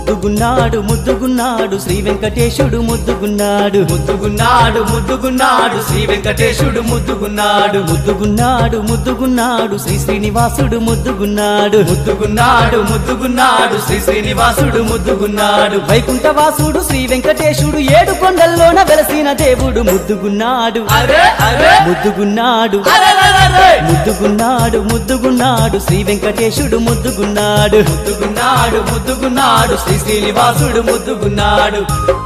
ముద్దుగున్నాడు ముద్దుగున్నాడు శ్రీ వెంకటేశుడు ముద్దుగున్నాడు ముద్దుగున్నాడు ముద్దుగున్నాడు శ్రీ వెంకటేశుడు ముద్దుగున్నాడు ముద్దుగున్నాడు ముద్దుగున్నాడు శ్రీ శ్రీనివాసుడు ముద్దుగున్నాడు ముద్దుగున్నాడు ముద్దుగున్నాడు శ్రీ శ్రీనివాసుడు ముద్దుగున్నాడు వైకుంఠవాసుడు శ్రీ వెంకటేశుడు ఏడు కొండల్లోన వెలసిన దేవుడు ముద్దుగున్నాడు అరే అరే ముద్దుగున్నాడు అరెరెరెరె! ముద్దుగున్నాడు ముద్దుగున్నాడు శ్రీ వెంకటేశుడు ముద్దుగున్నాడు ముద్దుగున్నాడు ముద్దుగున్నాడు శ్రీ శ్రీనివాసుడు ముద్దుగున్నాడు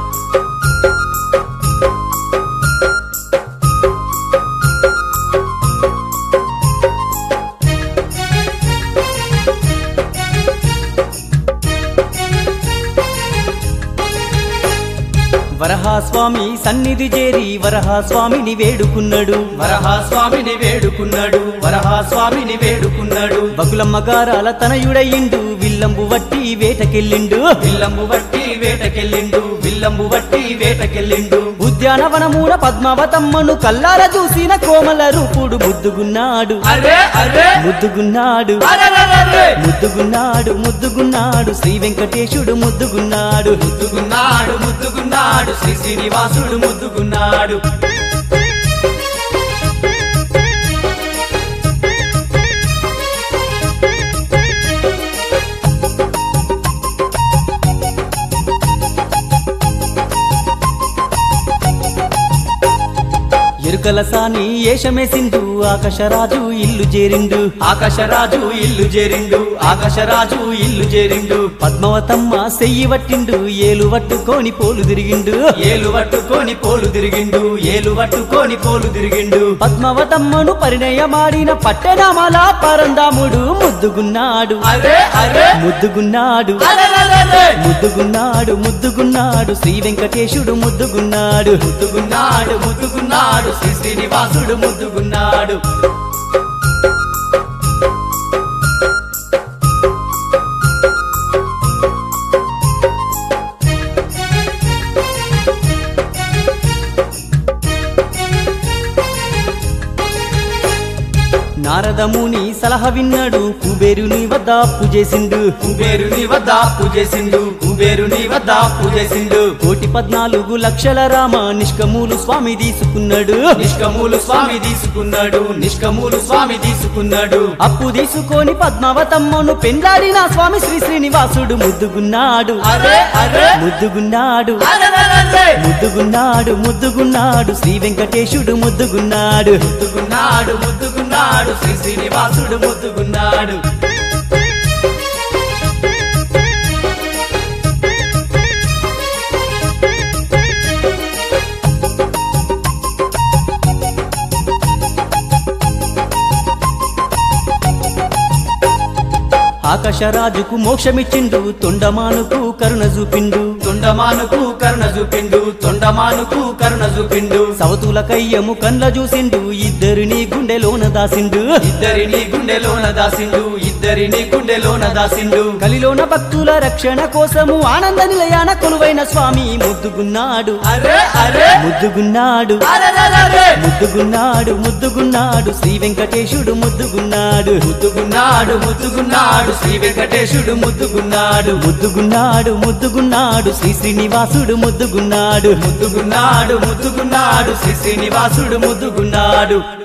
వరహాస్వామి సన్నిధి చేరి వరహాస్వామిని వేడుకున్నాడు వరహాస్వామిని వేడుకున్నాడు వరహాస్వామిని వేడుకున్నాడు బకులమ్మ గారాల తనయుడయిండు విల్లంబు వట్టి వేటకెళ్ళిండు విల్లంబు వట్టి వేటకెళ్ళిండు విల్లంబు వట్టి వేటకెళ్ళిండు ఉద్యానవనమూల పద్మావతమ్మను కల్లార చూసిన కోమల రూపుడు ముద్దుగున్నాడు అరే అరే ముద్దుగున్నాడు అరెరెరెరె! ముద్దుగున్నాడు ముద్దుగున్నాడు శ్రీ వెంకటేశుడు ముద్దుగున్నాడు ముద్దుగున్నాడు ముద్దుగున్నాడు శ్రీ శ్రీనివాసుడు ముద్దుగున్నాడు ఎరుకల సాని ఏషమేసిండు ఆకాశరాజు ఇల్లు చేరిండు ఆకాశరాజు ఇల్లు చేరిండు ఆకాశరాజు ఇల్లు చేరిండు పద్మవతమ్మ సెయ్యి పట్టిండు ఏలు పట్టుకొని పోలు తిరిగిండు ఏలు పట్టుకొని పోలు తిరిగిండు ఏలు పట్టుకొని పోలు తిరిగిండు పద్మవతమ్మను పరిణయమాడిన పట్టణమాల పరందాముడు ముద్దుగున్నాడు అరే అరే ముద్దుగున్నాడు అరెరెరెరె! ముద్దుగున్నాడు ముద్దుగున్నాడు శ్రీ వెంకటేశుడు ముద్దుగున్నాడు ముద్దుగున్నాడు ముద్దుగున్నాడు శ్రీ శ్రీనివాసుడు ముద్దుగున్నాడు నారదముని సలహ విన్నాడు కుబేరుని వద్ద అప్పు చేసిండు కుబేరుని వద్ద అప్పు చేసిండు కుబేరుని వద్ద అప్పు చేసిండు కోటి పద్నాలుగు లక్షల రామ నిష్కమూలు స్వామి తీసుకున్నాడు నిష్కమూలు స్వామి తీసుకున్నాడు నిష్కమూలు స్వామి తీసుకున్నాడు అప్పు తీసుకొని పద్మావతమ్మను పెండ్లాడిన స్వామి శ్రీ శ్రీనివాసుడు ముద్దుగున్నాడు అరే అరే ముద్దుగున్నాడు అరెరెరెరె! ముద్దుగున్నాడు ముద్దుగున్నాడు శ్రీ వెంకటేశుడు ముద్దుగున్నాడు ముద్దుగున్నాడు ముద్దుగున్నాడు శ్రీ శ్రీనివాసుడు ముద్దుగున్నాడు ఆకాశరాజుకు మోక్షమిచ్చిండు తొండమానుకు కరుణ చూపిండు తొండమానుకు కరుణ చూపిండు తొండమానుకు కరుణ చూపిండు సవతుల కయ్యము కండ్ల చూసిండు ఇద్దరిని గుండెలోన దాసిండు ఇద్దరిని గుండెలోన దాసిండు ఇద్దరిని గుండెలోన దాసిండు కలిలోన భక్తుల రక్షణ కోసము ఆనంద నిలయాన కొలువైన స్వామి ముద్దుగున్నాడు అరే అరే ముద్దుగున్నాడు అరెరెరెరె! ముద్దుగున్నాడు ముద్దుగున్నాడు శ్రీ వెంకటేశుడు ముద్దుగున్నాడు ముద్దుగున్నాడు ముద్దుగున్నాడు శ్రీ వెంకటేశుడు ముద్దుగున్నాడు ముద్దుగున్నాడు ముద్దుగున్నాడు శ్రీ శ్రీనివాసుడు ముద్దుగున్నాడు ముద్దుగున్నాడు ముద్దుగున్నాడు శ్రీ శ్రీనివాసుడు ముద్దుగున్నాడు